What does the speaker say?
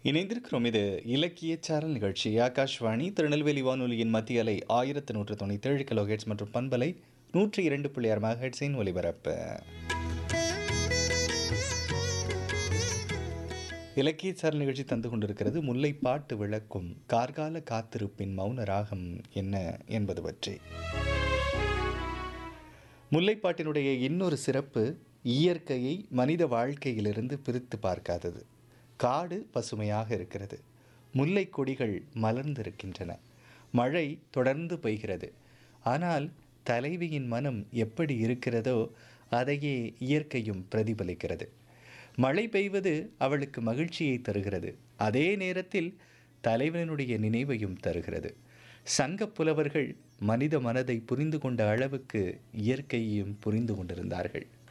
இணைந்திருக்கிறோம் இது இலக்கிய சாரல் நிகழ்ச்சி ஆகாஷ்வாணி திருநெல்வேலி வானொலியின் மத்திய அலை ஆயிரத்து நூற்று தொண்ணூற்றி ஏழு கிலோஹெட்ஸ் மற்றும் பண்பலை நூற்றி இரண்டு புள்ளி ஆறு மெகாஹெட்ஸின் ஒலிபரப்பு இலக்கிய சாரல் நிகழ்ச்சி தந்து கொண்டிருக்கிறது முல்லைப்பாட்டு விளக்கும் கார்கால காத்திருப்பின் மௌன ராகம் என்ன என்பது பற்றி முல்லைப்பாட்டினுடைய இன்னொரு சிறப்பு இயற்கையை மனித வாழ்க்கையிலிருந்து பிரித்து பார்க்காதது காடு பசுமையாக இருக்கிறது முல்லை கொடிகள் மலர்ந்திருக்கின்றன மழை தொடர்ந்து பெய்கிறது ஆனால் தலைவியின் மனம் எப்படி இருக்கிறதோ அதையே இயற்கையும் பிரதிபலிக்கிறது மழை பெய்வது அவளுக்கு மகிழ்ச்சியை தருகிறது அதே நேரத்தில் தலைவனுடைய நினைவையும் தருகிறது சங்கப் புலவர்கள் மனித மனதை புரிந்து கொண்ட அளவுக்கு இயற்கையையும் புரிந்து கொண்டிருந்தார்கள்